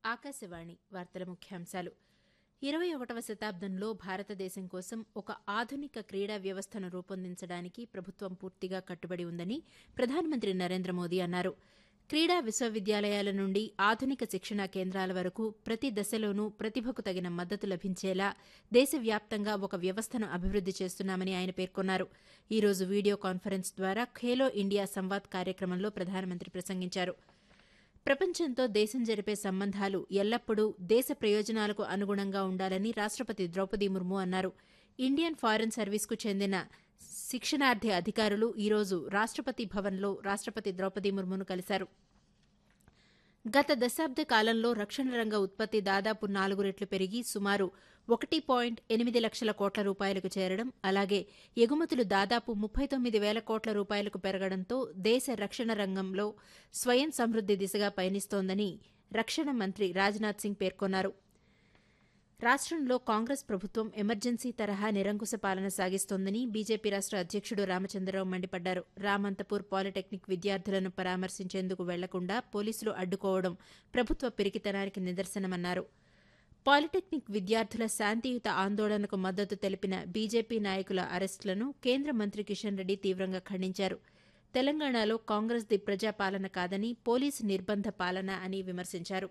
ఆకాశవాణి వార్తల ముఖ్యాంశాలు ఇరవై ఒకటవ శతాబ్దంలో భారతదేశం కోసం ఒక ఆధునిక క్రీడా వ్యవస్థను రూపొందించడానికి ప్రభుత్వం పూర్తిగా కట్టుబడి ఉందని ప్రధానమంత్రి నరేంద్ర మోదీ అన్నారు క్రీడా విశ్వవిద్యాలయాల నుండి ఆధునిక శిక్షణా కేంద్రాల వరకు ప్రతి దశలోనూ ప్రతిభకు తగిన మద్దతు లభించేలా దేశవ్యాప్తంగా ఒక వ్యవస్థను అభివృద్ది చేస్తున్నామని ఆయన పేర్కొన్నారు ఈ రోజు వీడియో కాన్ఫరెన్స్ ద్వారా ఖేలో ఇండియా సంవాద్ కార్యక్రమంలో ప్రధానమంత్రి ప్రసంగించారు ప్రపంచంతో దేశం జరిపే సంబంధాలు ఎల్లప్పుడూ దేశ ప్రయోజనాలకు అనుగుణంగా ఉండాలని రాష్టపతి ద్రౌపది ముర్ము అన్నారు ఇండియన్ ఫారెన్ సర్వీస్కు చెందిన శిక్షణార్థి అధికారులు ఈరోజు రాష్టపతి భవన్లో రాష్టపతి ద్రౌపది ముర్మును కలిశారు గత దశాబ్ద కాలంలో రక్షణ రంగ ఉత్పత్తి దాదాపు నాలుగు రెట్లు పెరిగి సుమారు ఒకటి పాయింట్ ఎనిమిది లక్షల కోట్ల రూపాయలకు చేరడం అలాగే ఎగుమతులు దాదాపు ముప్పై తొమ్మిది వేల కోట్ల రూపాయలకు పెరగడంతో దేశ రక్షణ రంగంలో స్వయం సమృద్ది దిశగా పయనిస్తోందని రక్షణ మంత్రి రాజ్నాథ్ సింగ్ పేర్కొన్నారు రాష్టంలో కాంగ్రెస్ ప్రభుత్వం ఎమర్జెన్సీ తరహా నిరంకుశ పాలన సాగిస్తోందని బీజేపీ రాష్ట అధ్యక్షుడు రామచంద్రరావు మండిపడ్డారు రామంతపూర్ పాలిటెక్నిక్ విద్యార్థులను పరామర్శించేందుకు వెళ్లకుండా పోలీసులు అడ్డుకోవడం ప్రభుత్వ పిరికితనానికి నిదర్శనమన్నారు పాలిటెక్నిక్ విద్యార్థుల శాంతియుత ఆందోళనకు మద్దతు తెలిపిన బీజేపీ నాయకుల అరెస్టులను కేంద్ర మంత్రి కిషన్ రెడ్డి తీవ్రంగా ఖండించారు తెలంగాణలో కాంగ్రెస్ది ప్రజాపాలన కాదని పోలీసు నిర్బంధ పాలన అని విమర్శించారు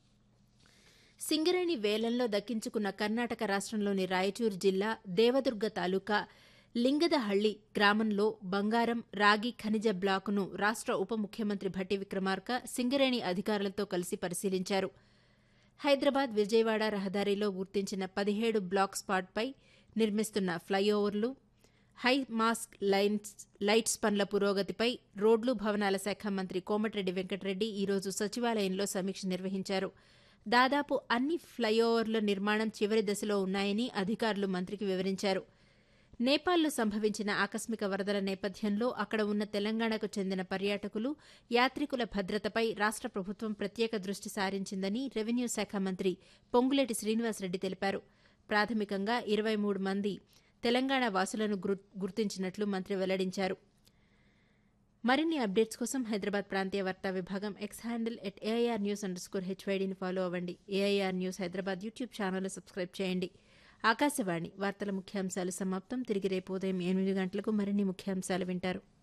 సింగరేణి వేలంలో దక్కించుకున్న కర్ణాటక రాష్టంలోని రాయచూరు జిల్లా దేవదుర్గ తాలూకా లింగదహళ్లి గ్రామంలో బంగారం రాగి ఖనిజ బ్లాకును రాష్ట ఉప ముఖ్యమంత్రి భట్టి విక్రమార్క సింగరేణి అధికారులతో కలిసి పరిశీలించారు హైదరాబాద్ విజయవాడ రహదారిలో గుర్తించిన పదిహేడు బ్లాక్ స్పాట్పై నిర్మిస్తున్న ఫ్లైఓవర్లు హై మాస్క్ లైన్స్ లైట్స్ పనుల పురోగతిపై రోడ్లు భవనాల శాఖ మంత్రి కోమటిరెడ్డి వెంకటరెడ్డి ఈరోజు సచివాలయంలో సమీక్ష నిర్వహించారు దాదాపు అన్ని ఫ్లైఓవర్ల నిర్మాణం చివరి దశలో ఉన్నాయని అధికారులు మంత్రికి వివరించారు నేపాల్లో సంభవించిన ఆకస్మిక వరదల నేపథ్యంలో అక్కడ ఉన్న తెలంగాణకు చెందిన పర్యాటకులు యాత్రికుల భద్రతపై రాష్ట ప్రభుత్వం ప్రత్యేక దృష్టి సారించిందని రెవెన్యూ శాఖ మంత్రి పొంగులేటి శ్రీనివాసరెడ్డి తెలిపారు ప్రాథమికంగా ఇరవై మూడు మంది తెలంగాణ వాసులను గుర్తించినట్లు మంత్రి వెల్లడించారు మరిన్ని అప్డేట్స్ కోసం హైదరాబాద్ ప్రాంతీయ వార్తా విభాగం X handle at AIR news under score హెచ్వైడీని ఫాలో అవ్వండి AIR news Hyderabad YouTube channel subscribe చేయండి ఆకాశవాణి వార్తల ముఖ్యాంశాలు సమాప్తం తిరిగి రేపు ఉదయం ఎనిమిది గంటలకు మరిన్ని ముఖ్యాంశాలు వింటారు